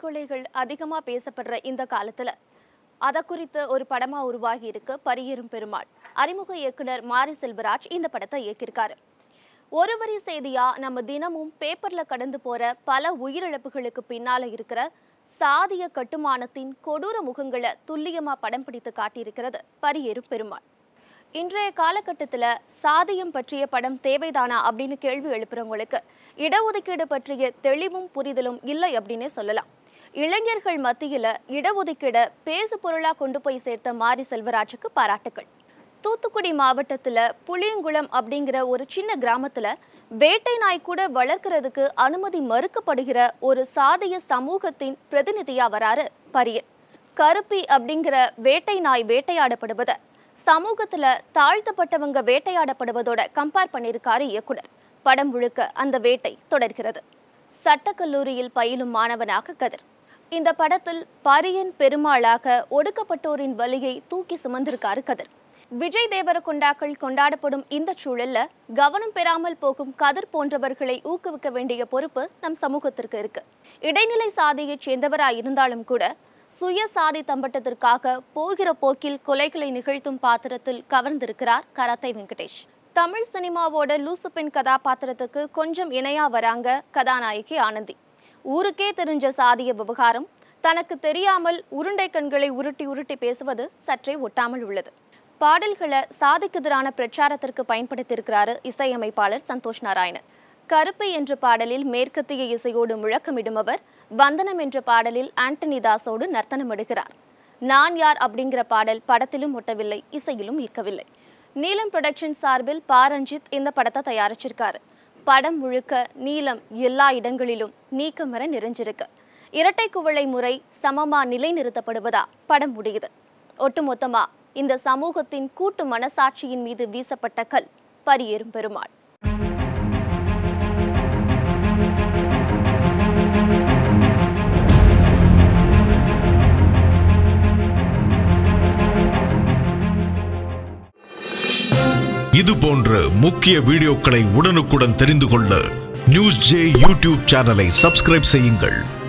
கொலைகள் அதிகமா பேசப்படுற இந்த காலத்துல அத குறித்து ஒரு படமா உருவாகி இருக்கு பரியேறும் பெருமாள் அறிமுக இயக்குனர் மாரி செல்வராஜ் இந்த படத்தை இயக்கியிருக்காரு ஒரு வரி செய்தியா நம்ம தினமும் பேப்பர்ல கடந்து போற பல உயிரிழப்புகளுக்கு பின்னால இருக்கிற சாதிய கட்டுமானத்தின் கொடூர முகங்களை துல்லியமா படம் பிடித்து காட்டியிருக்கிறது பரியேறும் பெருமாள் இன்றைய காலகட்டத்துல சாதியம் பற்றிய படம் தேவைதானா அப்படின்னு கேள்வி எழுப்புறவங்களுக்கு இடஒதுக்கீடு பற்றிய தெளிவும் புரிதலும் இல்லை அப்படின்னே சொல்லலாம் இளைஞர்கள் மத்தியில இடஒதுக்கீடை பேசு பொருளா கொண்டு போய் சேர்த்த மாரி செல்வராஜுக்கு பாராட்டுக்கள் தூத்துக்குடி மாவட்டத்துல புளியங்குளம் அப்படிங்கிற ஒரு சின்ன கிராமத்துல வேட்டை நாய் கூட வளர்க்கறதுக்கு அனுமதி மறுக்கப்படுகிற ஒரு சாதிய சமூகத்தின் பிரதிநிதியா வராரு பரியன் கருப்பி அப்படிங்கிற வேட்டை நாய் வேட்டையாடப்படுவத சமூகத்துல தாழ்த்தப்பட்டவங்க வேட்டையாடப்படுவதோட கம்பேர் பண்ணியிருக்காரு இயக்குனர் படம் முழுக்க அந்த வேட்டை தொடர்கிறது சட்டக்கல்லூரியில் பயிலும் மாணவனாக கதிர் இந்த படத்தில் பரியன் பெருமாளாக ஒடுக்கப்பட்டோரின் வலியை தூக்கி சுமந்திருக்காரு கதிர் விஜய் தேவரகொண்டாக்கள் கொண்டாடப்படும் இந்த சூழல்ல கவனம் பெறாமல் போகும் கதிர் போன்றவர்களை ஊக்குவிக்க வேண்டிய பொறுப்பு நம் சமூகத்திற்கு இருக்கு இடைநிலை சாதியைச் சேர்ந்தவராய் இருந்தாலும் கூட சுய சாதி தம்பட்டத்திற்காக போகிற போக்கில் கொலைகளை நிகழ்த்தும் பாத்திரத்தில் கவர்ந்திருக்கிறார் கராத்தை வெங்கடேஷ் தமிழ் சினிமாவோட லூசு பெண் கதாபாத்திரத்துக்கு கொஞ்சம் இணையா வராங்க கதாநாயகி ஆனந்தி ஊருக்கே தெரிஞ்ச சாதிய விவகாரம் தனக்கு தெரியாமல் உருண்டை கண்களை உருட்டி உருட்டி பேசுவது சற்றே ஒட்டாமல் உள்ளது பாடல்களை சாதிக்கு எதிரான பிரச்சாரத்திற்கு பயன்படுத்தியிருக்கிறாரு இசையமைப்பாளர் சந்தோஷ் நாராயணன் கருப்பு என்ற பாடலில் மேற்கத்திய இசையோடு முழக்கமிடும் அவர் வந்தனம் என்ற பாடலில் ஆண்டனி தாஸோடு நர்த்தனமிடுகிறார் நான் யார் அப்படிங்கிற பாடல் படத்திலும் ஒட்டவில்லை இசையிலும் ஈர்க்கவில்லை நீலம் புரொடக்ஷன் சார்பில் பா ரஞ்சித் இந்த படத்தை தயாரிச்சிருக்காரு படம் முழுக்க நீலம் எல்லா இடங்களிலும் நீக்கமர நிறைஞ்சிருக்கு இரட்டை குவளை முறை சமமா நிலைநிறுத்தப்படுவதா படம் முடியுது ஒட்டுமொத்தமா இந்த சமூகத்தின் கூட்டு மனசாட்சியின் மீது வீசப்பட்ட கல் பரியேறும் பெருமாள் இது போன்ற முக்கிய வீடியோக்களை உடனுக்குடன் தெரிந்து கொள்ள நியூஸ் ஜே யூடியூப் சேனலை சப்ஸ்கிரைப் செய்யுங்கள்